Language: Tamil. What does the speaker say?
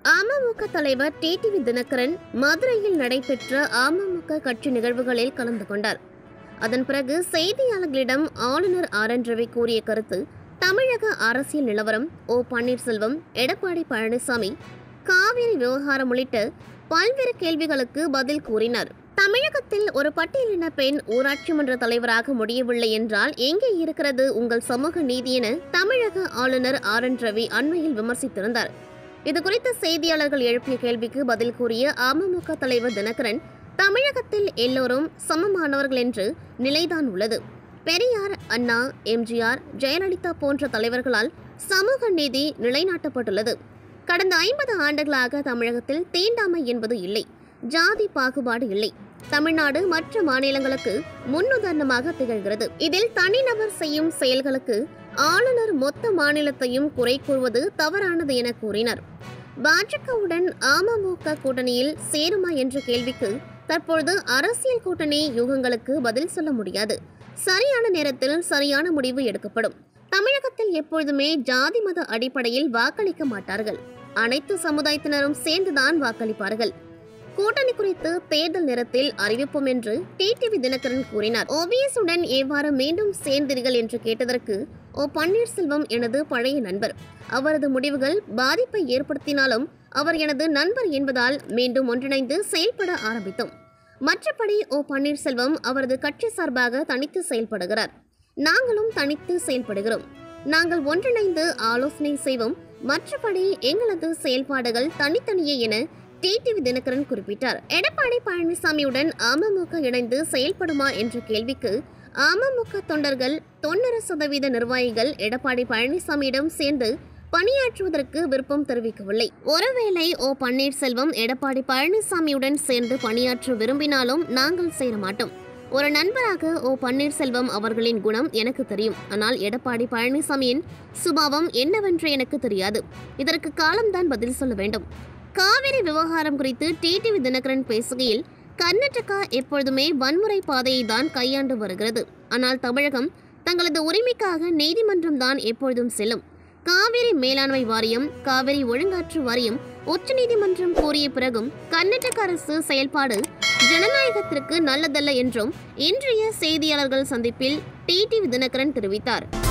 அமமுக தலைவர் டிடிவி தினகரன் மதுரையில் நடைபெற்ற அமமுக கட்சி நிகழ்வுகளில் கலந்து கொண்டார் அதன் பிறகு செய்தியாளர்களிடம் ஆளுநர் ஆர் என் ரவி கூறிய கருத்து தமிழக அரசியல் நிலவரம் ஓ பன்னீர்செல்வம் எடப்பாடி பழனிசாமி காவிரி விவகாரம் உள்ளிட்ட பல்வேறு கேள்விகளுக்கு பதில் கூறினார் தமிழகத்தில் ஒரு பட்டியலின பெண் ஊராட்சி மன்ற தலைவராக முடியவில்லை என்றால் எங்கே இருக்கிறது உங்கள் சமூக நீதி என தமிழக ஆளுநர் ஆர் என் ரவி அண்மையில் விமர்சித்திருந்தார் இதுகுறித்து செய்தியாளர்கள் எழுப்பிய கேள்விக்கு பதில் கூறிய அமமுக தலைவர் தினகரன் தமிழகத்தில் எல்லோரும் சமமானவர்கள் என்று நிலைதான் உள்ளது பெரியார் அண்ணா எம்ஜிஆர் ஜெயலலிதா போன்ற தலைவர்களால் சமூக நீதி நிலைநாட்டப்பட்டுள்ளது கடந்த ஐம்பது ஆண்டுகளாக தமிழகத்தில் தீண்டாமை என்பது இல்லை ஜாதி பாகுபாடு இல்லை தமிழ்நாடு மற்ற மாநிலங்களுக்கு முன்னுதாரணமாக திகழ்கிறது இதில் தனிநபர் செய்யும் செயல்களுக்கு ஆளுநர் மொத்த மாநிலத்தையும் குறை கூறுவது தவறானது என கூறினார் பாஜகவுடன் அமமுக கூட்டணியில் சேருமா என்ற கேள்விக்கு தற்பொழுது அரசியல் கூட்டணி யூகங்களுக்கு பதில் சொல்ல முடியாது சரியான நேரத்தில் சரியான முடிவு எடுக்கப்படும் தமிழகத்தில் எப்பொழுதுமே ஜாதி மத அடிப்படையில் வாக்களிக்க மாட்டார்கள் அனைத்து சமுதாயத்தினரும் சேர்ந்துதான் வாக்களிப்பார்கள் கூட்டணி குறித்து தேர்தல் நேரத்தில் அறிவிப்போம் என்று டிடிவி தினகரன் கூறினார் ஓபிஎஸ் உடன் எவ்வாறு மீண்டும் சேர்ந்தீர்கள் என்று கேட்டதற்கு ஓ பன்னீர்செல்வம் எனது பழைய நண்பர் அவரது முடிவுகள் பாதிப்பை ஏற்படுத்தினாலும் அவர் எனது நண்பர் என்பதால் மீண்டும் ஒன்றிணைந்து செயல்பட ஆரம்பித்தோம் மற்றபடி ஓ பன்னீர்செல்வம் அவரது கட்சி சார்பாக தனித்து செயல்படுகிறார் நாங்களும் தனித்து செயல்படுகிறோம் நாங்கள் ஒன்றிணைந்து ஆலோசனை செய்வோம் மற்றபடி எங்களது செயல்பாடுகள் தனித்தனியே என டிடிவி தினகரன் குறிப்பிட்டார் எடப்பாடி பழனிசாமியுடன் அமமுக இணைந்து செயல்படுமா என்ற கேள்விக்கு அமமுக தொண்டர்கள் தொண்ணூறு சதவீத நிர்வாகிகள் எடப்பாடி பழனிசாமியிடம் சேர்ந்து பணியாற்றுவதற்கு விருப்பம் தெரிவிக்கவில்லை ஒருவேளை ஓ பன்னீர்செல்வம் எடப்பாடி பழனிசாமியுடன் சேர்ந்து பணியாற்ற விரும்பினாலும் நாங்கள் சேர மாட்டோம் ஒரு நண்பராக ஓ பன்னீர்செல்வம் அவர்களின் குணம் எனக்கு தெரியும் ஆனால் எடப்பாடி பழனிசாமியின் சுபாவம் என்னவென்று எனக்கு தெரியாது இதற்கு காலம்தான் பதில் சொல்ல வேண்டும் காவிரி விவகாரம் குறித்து டிடிவி தினகரன் பேசுகையில் கர்நாடகா எப்பொழுதுமே வன்முறை பாதையை தான் கையாண்டு வருகிறது ஆனால் தமிழகம் தங்களது உரிமைக்காக நீதிமன்றம் தான் எப்பொழுதும் செல்லும் காவிரி மேலாண்மை வாரியம் காவிரி ஒழுங்காற்று வாரியம் உச்சநீதிமன்றம் கூறிய பிறகும் கர்நாடக அரசு செயல்பாடு ஜனநாயகத்திற்கு நல்லதல்ல என்றும் இன்றைய செய்தியாளர்கள் சந்திப்பில் டிடிவி தினகரன் தெரிவித்தார்